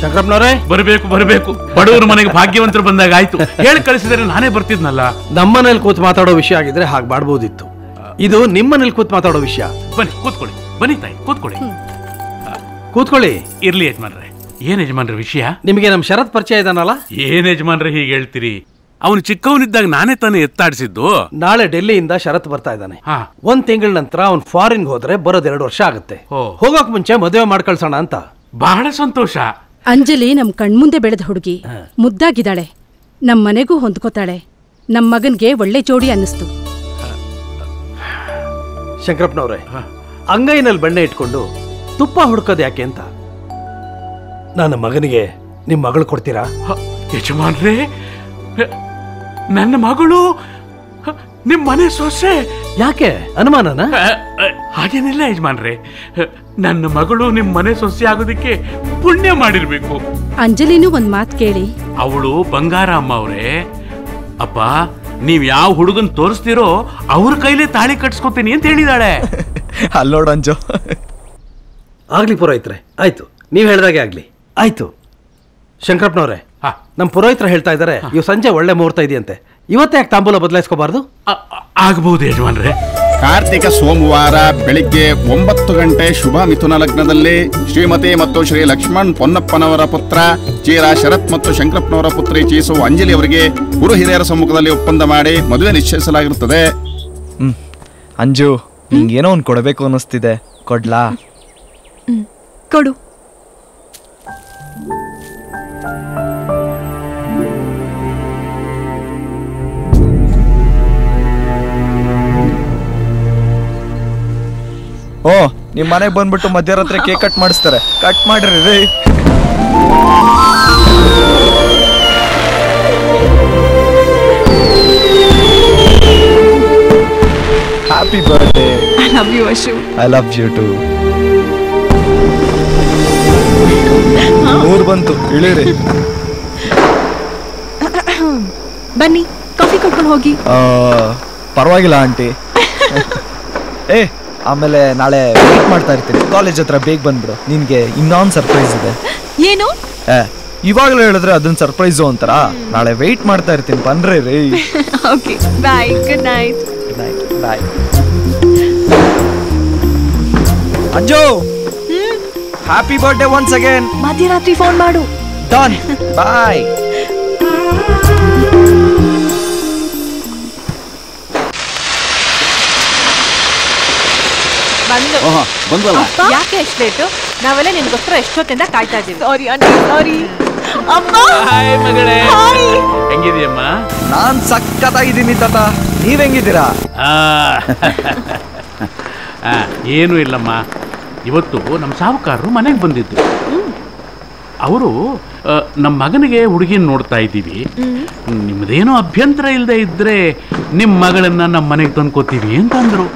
ಶಂಕರಪ್ಪನವ್ರೆ ಬರಬೇಕು ಬರಬೇಕು ಬಡವರ ಮನೆಗೆ ಭಾಗ್ಯವಂತರು ಬಂದಾಗ ಆಯ್ತು ಹೇಳಿ ಕಳಿಸಿದರೆ ನಾನೇ ಬರ್ತಿದ್ನಲ್ಲ ನಮ್ಮನೇಲಿ ಕೂತ್ ಮಾತಾಡೋ ವಿಷಯ ಆಗಿದ್ರೆ ಹಾಗೆ ಮಾಡ್ಬೋದಿತ್ತು ಇದು ನಿಮ್ಮನೇಲಿ ಕೂತ್ ಮಾತಾಡೋ ವಿಷಯ ಬನ್ನಿ ಕೂತ್ಕೊಳ್ಳಿ ಬನ್ನಿ ತಾಯಿ ಕೂತ್ಕೊಳ್ಳಿ ಕೂತ್ಕೊಳ್ಳಿ ಇರ್ಲಿ ಯಜಮಾನ್ರೆ ಏನ್ ಯಜಮಾನ್ರ ವಿಷಯ ನಿಮಗೆ ನಮ್ಮ ಶರತ್ ಪರಿಚಯ ಇದಾನಲ್ಲ ಏನ್ ಯಜಮಾನ್ರೆ ಹೀಗೆ ಹೇಳ್ತೀರಿ ಅವನು ಚಿಕ್ಕವನಿದ್ದಾಗ ನಾನೇ ತಾನೇ ಎತ್ತಾಡಿಸಿದ್ದು ನಾಳೆ ಡೆಲ್ಲಿಯಿಂದ ಶರತ್ ಬರ್ತಾ ಇದ್ದಾನೆ ಹಾ ಒಂದ್ ತಿಂಗಳ ನಂತರ ಅವ್ನ್ ಫಾರಿನ್ ಹೋದ್ರೆ ಬರೋದ್ ಎರಡು ವರ್ಷ ಆಗುತ್ತೆ ಓ. ಹೋಗೋಕ್ ಮುಂಚೆ ಮದುವೆ ಮಾಡ್ಕಳ್ಸೋಣ ಅಂತ ಬಹಳ ಸಂತೋಷ ಅಂಜಲಿ ನಮ್ ಕಣ್ಮುಂದೆ ಬೆಳೆದ ಹುಡುಗಿ ಮುದ್ದಾಗಿದ್ದಾಳೆ ನಮ್ ಮನೆಗೂ ಹೊಂದ್ಕೋತಾಳೆ ನಮ್ ಮಗನ್ಗೆ ಒಳ್ಳೆ ಜೋಡಿ ಅನ್ನಿಸ್ತು ಶಂಕರಪ್ಪನವ್ರೆ ಅಂಗೈನಲ್ಲಿ ಬೆಣ್ಣೆ ಇಟ್ಕೊಂಡು ತುಪ್ಪ ಹುಡ್ಕೋದು ಯಾಕೆ ಅಂತ ನನ್ನ ಮಗನಿಗೆ ನಿಮ್ ಮಗಳು ಕೊಡ್ತೀರಾ ಹ, ಯಜಮಾನ್ರೇ ಹ, ನನ್ನ ಮಗಳು ಹ, ನಿಮ್ ಮನೆ ಸೊಸೆ ಯಾಕೆ ಅನುಮಾನನ ಅ, ಅ, ಹಾಗೇನಿಲ್ಲ ಯಜಮಾನ್ರೆ ಹ, ನನ್ನ ಮಗಳು ನಿಮ್ ಮನೆ ಸೊಸೆ ಆಗೋದಕ್ಕೆ ಪುಣ್ಯ ಮಾಡಿರ್ಬೇಕು ಅಂಜಲಿನೂ ಒಂದ್ ಮಾತ್ ಕೇಳಿ ಅವಳು ಬಂಗಾರ ಅಮ್ಮ ಅವ್ರೆ ಅಪ್ಪ ನೀವ್ ಯಾವ ಹುಡುಗನ್ ತೋರಿಸ್ತೀರೋ ಅವ್ರ ಕೈಲೇ ತಾಳಿ ಕಟ್ಸ್ಕೊತೀನಿ ಅಂತ ಹೇಳಿದಾಳೆ ಅಲ್ಲೋಡ್ ಅಂಜು ಆಗ್ಲಿ ಪುರೋಹಿತ್ರೆ ಆಯ್ತು ನೀವ್ ಹೇಳ್ದಾಗೆ ಆಗ್ಲಿ ಆಯ್ತು ಶಂಕರಪ್ಪನವ್ರೆ ಹ, ನಮ್ ಪುರೋಹಿತ್ರ ಹೇಳ್ತಾ ಇದಾರೆ ಇವ್ ಸಂಜೆ ಒಳ್ಳೆ ಮುಹೂರ್ತ ಇದೆಯಂತೆ ಇವತ್ತೇ ಯಾಕೆ ತಾಂಬೂಲ ಬದಲಾಯಿಸ್ಕೋಬಾರ್ದು ಅ- ಅ- ಆಗ್ಬೋದು ಯಜಮಾನ್ರೆ ಕಾರ್ತಿಕ ಸೋಮವಾರ ಬೆಳಿಗ್ಗೆ ಒಂಬತ್ತು ಗಂಟೆ ಶುಭ ಮಿಥುನ ಲಗ್ನದಲ್ಲಿ ಶ್ರೀಮತಿ ಮತ್ತು ಶ್ರೀ ಲಕ್ಷ್ಮಣ್ ಪೊನ್ನಪ್ಪನವರ ಪುತ್ರ ಚೀರ ಶರತ್ ಮತ್ತು ಶಂಕರಪ್ಪನವರ ಪುತ್ರಿ ಚೀಸು ಅಂಜಲಿ ಅವರಿಗೆ ಗುರು ಹಿರಿಯರ ಸಮ್ಮುಖದಲ್ಲಿ ಒಪ್ಪಂದ ಮಾಡಿ ಮದುವೆ ನಿಶ್ಚಯಿಸಲಾಗಿರುತ್ತದೆ ಹ್ಮ್ ಅಂಜು ನಿಂಗೇನೋ ಒಂದ್ ಕೊಡಬೇಕು ಅನ್ನಿಸ್ತಿದೆ ಕೊಡ್ಲಾ ಕೊಡು ಓ ನಿಮ್ ಮನೆಗ್ ಬಂದ್ಬಿಟ್ಟು ಮಧ್ಯರಾತ್ರಿ ಕೇಕ್ ಕಟ್ ಮಾಡಿಸ್ತಾರೆ ಕಟ್ ಮಾಡ್ರಿ ರೀ happy birthday I love you Ashu I love you too ಊರ್ ಬಂತು ಇಳಿರಿ ಬನ್ನಿ ಕಾಫಿ ಕೊಟ್ಕೊಂಡು ಹೋಗಿ ಆ, ಪರವಾಗಿಲ್ಲ ಆಂಟಿ ಏ ಆಮೇಲೆ ನಾಳೆ ವೇಟ್ ಮಾಡ್ತಾ ಇರ್ತೀನಿ ಕಾಲೇಜ್ ಹತ್ರ ಬೇಗ ಬಂದ್ಬಿಡು ನಿನ್ಗೆ ಇನ್ನೊಂದು ಸರ್ಪ್ರೈಸ್ ಇದೆ ಏನು ಏ ಇವಾಗಲೇ ಹೇಳಿದ್ರೆ ಅದನ್ನ ಸರ್ಪ್ರೈಸು ಅಂತಾರ ನಾಳೆ ವೆಯ್ಟ್ ಮಾಡ್ತಾ ಇರ್ತೀನಿ ಬನ್ರಿ ರೀ okay bye good night bye Anju happy birthday once again ಮಧ್ಯರಾತ್ರಿ ಫೋನ್ ಮಾಡು ಡನ್ ಬಾಯ್ ಬಂದು ಬಂದ್ವಲ್ಲ ಯಾಕೆ ಎಷ್ಟು ಲೇಟು ನಾವೆಲ್ಲ ನಿನ್ಗೋಸ್ಕರ ಎಷ್ಟೊತ್ತಿಂದ ಕಾಯ್ತಾ ಇದ್ದೀವಿ ಸಾರಿ ಆಂಟಿ ಸಾರಿ ಅಮ್ಮ ಹಾಯ್ ಮಗಳೇ ಹೆಂಗಿದೆಯಮ್ಮ ನಾನ್ ಸಕ್ಕತ್ತಾಗಿದ್ದೀನಿ ತಾತ ನೀವ್ ಹೆಂಗಿದ್ದೀರಾ ಆ, ಆ, ಏನೂ ಇಲ್ಲಮ್ಮ ಇವತ್ತು ನಮ್ಮ ಸಾಹುಕಾರರು ಮನೆಗೆ ಬಂದಿದ್ರು ಅವರು ನಮ್ಮ ಮಗನಿಗೆ ಹುಡುಗಿನ ನೋಡ್ತಾ ಇದ್ದೀವಿ ನಿಮ್ಮದೇನೋ ಅಭ್ಯಂತರ ಇಲ್ಲದೆ ಇದ್ದರೆ ನಿಮ್ಮ ಮಗಳನ್ನ ನಮ್ಮ ಮನೆಗೆ ತಂದ್ಕೋತೀವಿ ಅಂತ ಅಂದರು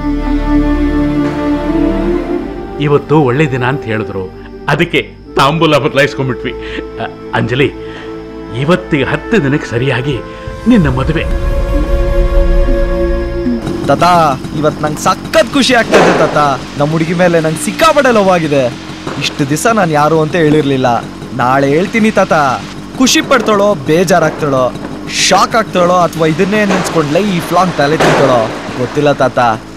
ಇವತ್ತು ಒಳ್ಳೆ ದಿನ ಅಂತ ಹೇಳಿದ್ರು ಅದಕ್ಕೆ ತಾಂಬೂಲ ಬದಲಾಯಿಸ್ಕೊಂಡ್ಬಿಟ್ವಿ ಆ, ಅಂಜಲಿ ಇವತ್ತಿಗೆ ಹತ್ತು ದಿನಕ್ಕೆ ಸರಿಯಾಗಿ ನಿನ್ನ ಮದುವೆ ತಾತ ಇವತ್ ನಂಗೆ ಸಖತ್ ಖುಷಿ ಆಗ್ತಾ ಇದೆ ತಾತ ನಮ್ಮ ಹುಡುಗಿ ಮೇಲೆ ನಂಗೆ ಸಿಕ್ಕಾಪಟ್ಟೆ ಲವ್ ಆಗಿದೆ ಇಷ್ಟು ದಿವಸ ನಾನು ಯಾರು ಅಂತ ಹೇಳಿರ್ಲಿಲ್ಲ ನಾಳೆ ಹೇಳ್ತೀನಿ ತಾತ ಖುಷಿ ಪಡ್ತಾಳೋ ಬೇಜಾರಾಗ್ತಾಳೋ ಶಾಕ್ ಆಗ್ತಾಳೋ ಅಥವಾ ಇದನ್ನೇ ನೆನ್ಸ್ಕೊಂಡ್ ಲೈಫ್ ಲಾಂಗ್ ತಲೆ ತಿಂತಾಳೋ ಗೊತ್ತಿಲ್ಲ ತಾತ